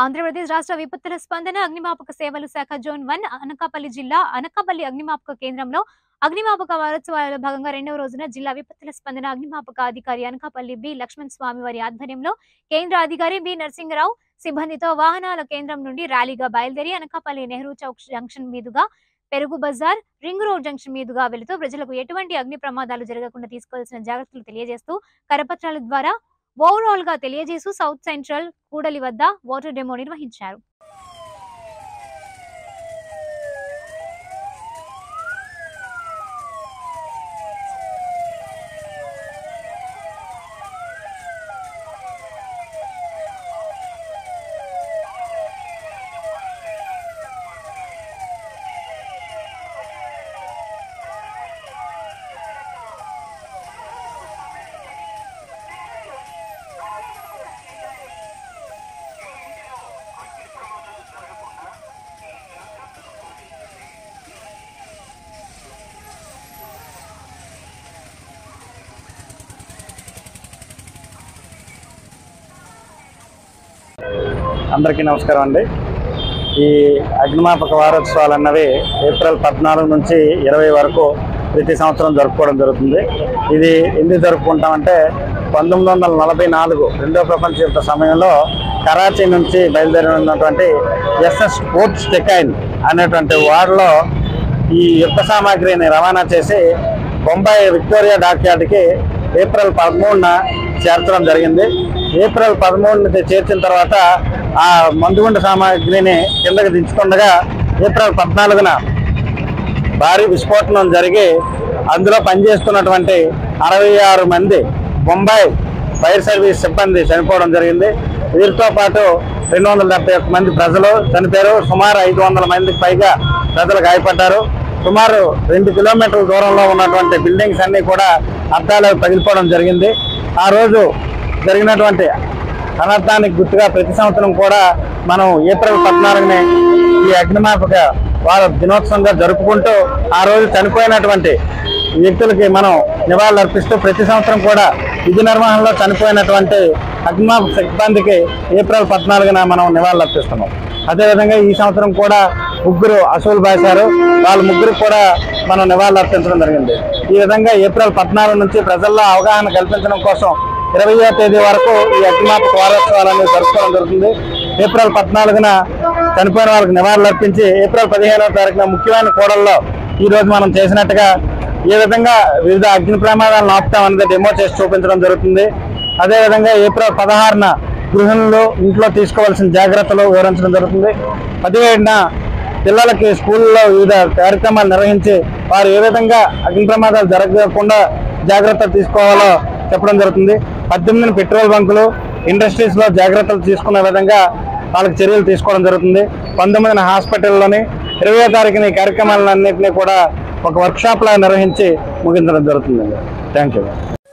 ఆంధ్రప్రదేశ్ రాష్ట్ర విపత్తుల స్పందన అగ్నిమాపక సేవలు శాఖ జోన్ వన్ అనకాపల్లి జిల్లా అనకాపల్లి అగ్నిమాపక కేంద్రంలో అగ్నిమాపక వారోత్సవాలలో భాగంగా రెండవ రోజున జిల్లా విపత్తుల స్పందన అగ్నిమాపక అధికారి అనకాపల్లి బి లక్ష్మణ్ స్వామి వారి ఆధ్వర్యంలో కేంద్ర అధికారి బి నరసింహరావు సిబ్బందితో వాహనాల కేంద్రం నుండి ర్యాలీగా బయలుదేరి అనకాపల్లి నెహ్రూ చౌక్ జంక్షన్ మీదుగా పెరుగు బజార్ రింగ్ రోడ్ జంక్షన్ మీదుగా వెళుతూ ప్రజలకు ఎటువంటి అగ్ని ప్రమాదాలు జరగకుండా తీసుకోవాల్సిన జాగ్రత్తలు తెలియజేస్తూ కరపత్రాల ద్వారా ఓవరాల్ గా తెలియజేస్తూ సౌత్ సెంట్రల్ కూడలి వద్ద వాటర్ డెమో నిర్వహించారు అందరికీ నమస్కారం అండి ఈ అగ్నిమాపక వారోత్సవాలు అన్నవి ఏప్రిల్ పద్నాలుగు నుంచి ఇరవై వరకు ప్రతి సంవత్సరం జరుపుకోవడం జరుగుతుంది ఇది ఎందుకు జరుపుకుంటామంటే పంతొమ్మిది వందల నలభై నాలుగు రెండో ప్రపంచ యుద్ధ సమయంలో కరాచీ నుంచి బయలుదేరినటువంటి ఎస్ఎస్ పోర్ట్ స్టెకైన్ అనేటువంటి వార్లో ఈ యుద్ధ సామాగ్రిని రవాణా చేసి బొంబాయి విక్టోరియా డాక్యార్డ్కి ఏప్రిల్ పదమూడున చేర్చడం జరిగింది ఏప్రిల్ పదమూడున చేర్చిన తర్వాత ఆ మందుగుండు సామాగ్రిని కిందకి దించుతుండగా ఏప్రిల్ పద్నాలుగున భారీ విస్ఫోటనం జరిగి అందులో పనిచేస్తున్నటువంటి అరవై ఆరు మంది బొంబాయి ఫైర్ సర్వీస్ సిబ్బంది చనిపోవడం జరిగింది వీరితో పాటు రెండు వందల డెబ్బై ఒక్క మంది ప్రజలు చనిపోయారు సుమారు ఐదు వందల మందికి పైగా ప్రజలు గాయపడ్డారు సుమారు రెండు కిలోమీటర్ల దూరంలో ఉన్నటువంటి బిల్డింగ్స్ అన్నీ కూడా అద్దాలు పగిలిపోవడం జరిగింది ఆ రోజు జరిగినటువంటి అనర్థానికి గుర్తుగా ప్రతి సంవత్సరం కూడా మనం ఏప్రిల్ పద్నాలుగుని ఈ అగ్నిమాపక వార దినోత్సవంగా జరుపుకుంటూ ఆ రోజు చనిపోయినటువంటి వ్యక్తులకి మనం నివాళులు అర్పిస్తూ ప్రతి సంవత్సరం కూడా విధి నిర్వహణలో చనిపోయినటువంటి అగ్నిమాపక సిబ్బందికి ఏప్రిల్ పద్నాలుగున మనం నివాళులు అర్పిస్తున్నాం అదేవిధంగా ఈ సంవత్సరం కూడా ముగ్గురు అసూలు బాశారు వాళ్ళ ముగ్గురికి కూడా మనం నివాళులు అర్పించడం జరిగింది ఈ విధంగా ఏప్రిల్ పద్నాలుగు నుంచి ప్రజల్లో అవగాహన కల్పించడం కోసం ఇరవయో తేదీ వరకు ఈ అగ్నిమాపక వారోత్సవాలను జరుపుకోవడం జరుగుతుంది ఏప్రిల్ పద్నాలుగున చనిపోయిన వాళ్ళకి నివాళులు అర్పించి ఏప్రిల్ పదిహేనవ తారీఖున ముఖ్యమైన కోడల్లో ఈ రోజు మనం చేసినట్టుగా ఏ విధంగా వివిధ అగ్ని ప్రమాదాలను ఆపుతాం అనేది డెమో చేసి చూపించడం జరుగుతుంది అదేవిధంగా ఏప్రిల్ పదహారున గృహిణులు ఇంట్లో తీసుకోవాల్సిన జాగ్రత్తలు వివరించడం జరుగుతుంది పదిహేడున పిల్లలకి స్కూల్లో వివిధ కార్యక్రమాలు నిర్వహించి వారు ఏ విధంగా అగ్ని ప్రమాదాలు జరగకుండా జాగ్రత్తలు తీసుకోవాలో చెప్పడం జరుగుతుంది పద్దెనిమిదిన పెట్రోల్ బంకులు ఇండస్ట్రీస్లో జాగ్రత్తలు తీసుకునే విధంగా వాళ్ళకి చర్యలు తీసుకోవడం జరుగుతుంది పంతొమ్మిదిన హాస్పిటల్లోని ఇరవై తారీఖున ఈ కార్యక్రమాలన్నింటినీ కూడా ఒక వర్క్షాప్లా నిర్వహించి ముగించడం జరుగుతుందండి థ్యాంక్ యూ